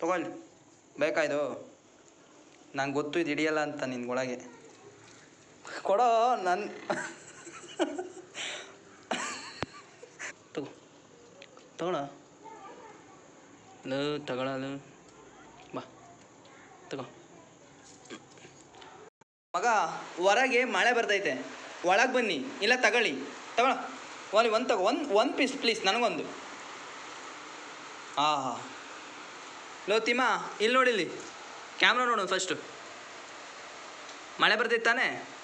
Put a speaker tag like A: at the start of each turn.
A: ತಗೊಳ್ಳಿ ಬೇಕಾ ಇದು ನಂಗೆ ಗೊತ್ತು ಇದು ಹಿಡಿಯಲ್ಲ ಅಂತ ನಿನ್ಗೊಳಗೆ ಕೊಡೋ ನನ್ನ ತಗೋ ತಗೊಳ ಲ ತಗೊಳಲು ಬಾ ತಗೋ ಮಗ ಹೊರಗೆ ಮಳೆ ಬರ್ತೈತೆ ಒಳಗೆ ಬನ್ನಿ ಇಲ್ಲ ತಗೊಳ್ಳಿ ತಗೊಳ ಒಂದು ಒಂದು ತಗೋ ಒಂದು ಒಂದು ಪೀಸ್ ಪ್ಲೀಸ್ ನನಗೊಂದು ಹಾಂ ಹಾಂ ಲೋ ತಿಮ್ಮ ಇಲ್ಲಿ ನೋಡಿಲ್ಲಿ ಕ್ಯಾಮ್ರಾ ನೋಡು ಫಸ್ಟು ಮಳೆ ಬರ್ತೈತೆ ತಾನೇ